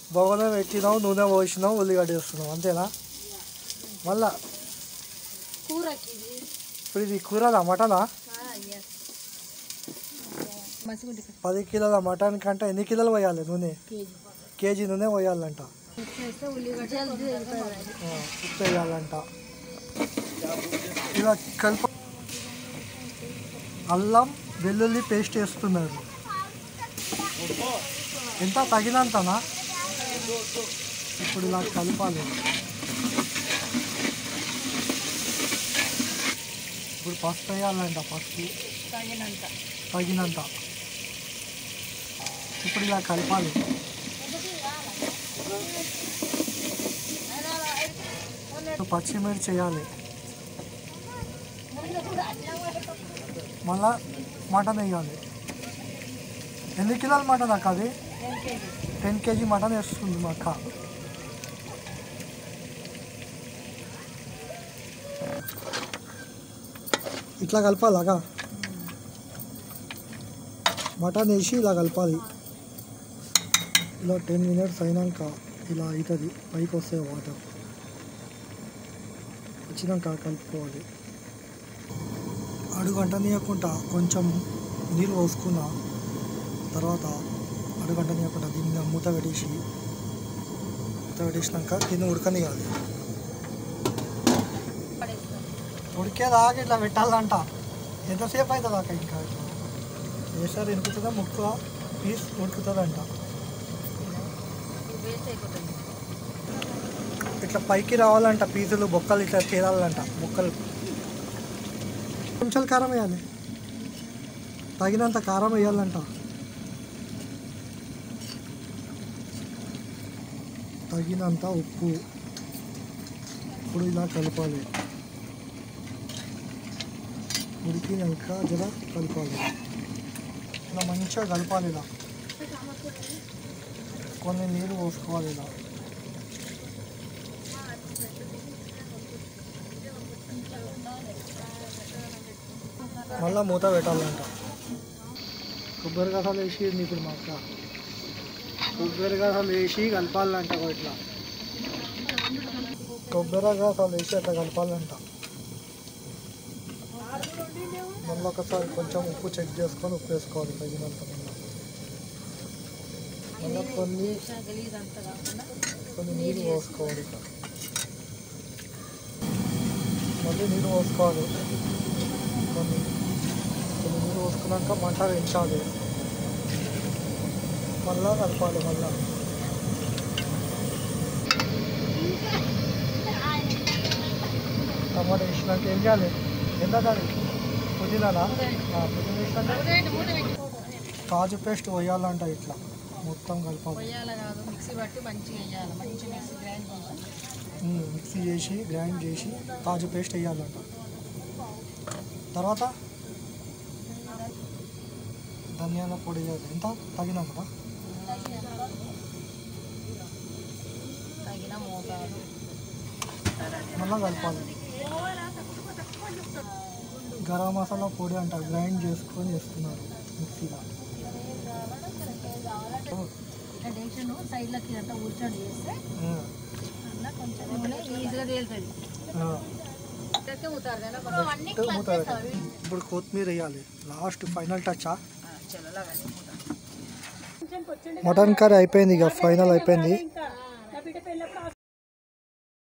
బొగన పెట్టినావు నూనె పోసినావు ఉల్లిగడ్డ వేస్తున్నావు అంతేనా మళ్ళా కూరకి ఇది ఇప్పుడు ఇది కూరదా మటనా ఎస్ మసిగుండి పది కిలోల మటన్ కంటే ఎన్ని కిలోలు పోయాలి నూనె కేజీ కేజీ నూనె పోయాలంట చేస్తే ఉల్లిగడ్డ జల్దీ అయిపోతుంది ఆ, ఉప్పు వేయాలంట ఇలా కలుపు అల్లం వెల్లుల్లి పేస్ట్ వేస్తున్నారు ఎంత తగినంతనా ఇప్పుడు ఇలా కలపాలి ఇప్పుడు పసుపు వేయాలంట పసుపు తగినంత తగినంత ఇప్పుడు ఇలా కలపాలి పచ్చిమిర్చి చేయాలి మళ్ళా మటన్ వేయాలి ఎన్ని కిలోల మటన్ అక్క అది టెన్ కేజీ మటన్ వేస్తుంది మా అక్క ఇట్లా కలపాలగా మటన్ వేసి ఇలా కలపాలి ఇలా టెన్ మినిట్స్ అయినాక ఇలా అవుతుంది పైకి వస్తాయి వాటర్ వచ్చినాక కలుపుకోవాలి అడుగంట నీయకుండా కొంచెం నీళ్ళు పోసుకున్న తర్వాత అడుగంట నీయకుండా దీన్ని మీద మూత పెట్టేసి మూత పెట్టేసినాక దీన్ని ఉడకనియాలి ఉడికేదాకా ఇట్లా పెట్టాలంట ఎంతసేపు అవుతుంది అక్క ఇంకా వేసారి ఎనుకుతుందా ముక్క పీస్ ఉడుకుతుందంట వేస్ట్ అయిపోతుంది ఇట్లా పైకి రావాలంట పీసులు బొక్కలు ఇట్లా తీరాలంట బొక్కలు కొంచెం కారం వేయాలి తగినంత కారం వేయాలంట తగినంత ఉప్పు ఇప్పుడు ఇలా కలపాలి ఉడికినాక జర కలపాలి ఇలా మంచిగా కలపాలి ఇలా కొన్ని నీళ్ళు పోసుకోవాలి ఇలా మళ్ళా మూత పెట్టాలంట కొబ్బరి గసాలు వేసి ఇప్పుడు మా అక్క కొబ్బరి గసాలు వేసి కలపాలంట ఒక ఇట్లా కొబ్బరి గసాలు వేసి అట్లా కలపాలంట మళ్ళీ ఒకసారి కొంచెం ఉప్పు చెక్ చేసుకొని ఉప్పు వేసుకోవాలి తగినంత మళ్ళీ మళ్ళీ కొన్ని గలీజ్ అంతా కాకుండా కొన్ని నీళ్ళు పోసుకోవాలి ఇట్లా మళ్ళీ నీళ్ళు పోసుకోవాలి కొన్ని కొన్ని నీళ్ళు పోసుకున్నాక మంట పెంచాలి మళ్ళా కలపాలి మళ్ళా టమాటా వేసినాక ఏం చేయాలి ఎంత దాని పుదీనానా ఆ, పుదీనా వేసినాక కాజు పేస్ట్ వేయాలంట ఇట్లా మొత్తం కలపాలి పొయ్యాల కాదు మిక్సీ బట్టి మంచిగా వేయాలి మంచి మిక్సీ గ్రైండ్ చేసి ఉమ్, మిక్సీ చేసి గ్రైండ్ చేసి కాజు పేస్ట్ వేయాలంట తర్వాత ధనియాల పొడి వేయాలి ఎంత తగినంత తగిన మోతాదు మళ్ళీ కలపాలి గరం మసాలా పొడి అంట గ్రైండ్ చేసుకొని వేస్తున్నారు మిక్సీలో ఇట్లా డేషన్ సైడ్లకి అంతా ఊర్చండి చేస్తే ఉమ్, అలా కొంచెం నూనె ఈజీగా తేలుతుంది ఆ, ఇక్కడికే ఊతారు కదా నెక్స్ట్ మూత పెట్టాలి. ఇప్పుడు కొత్తిమీర వేయాలి last final touch mutton curry అయిపోయింది ఇక ఫైనల్ అయిపోయింది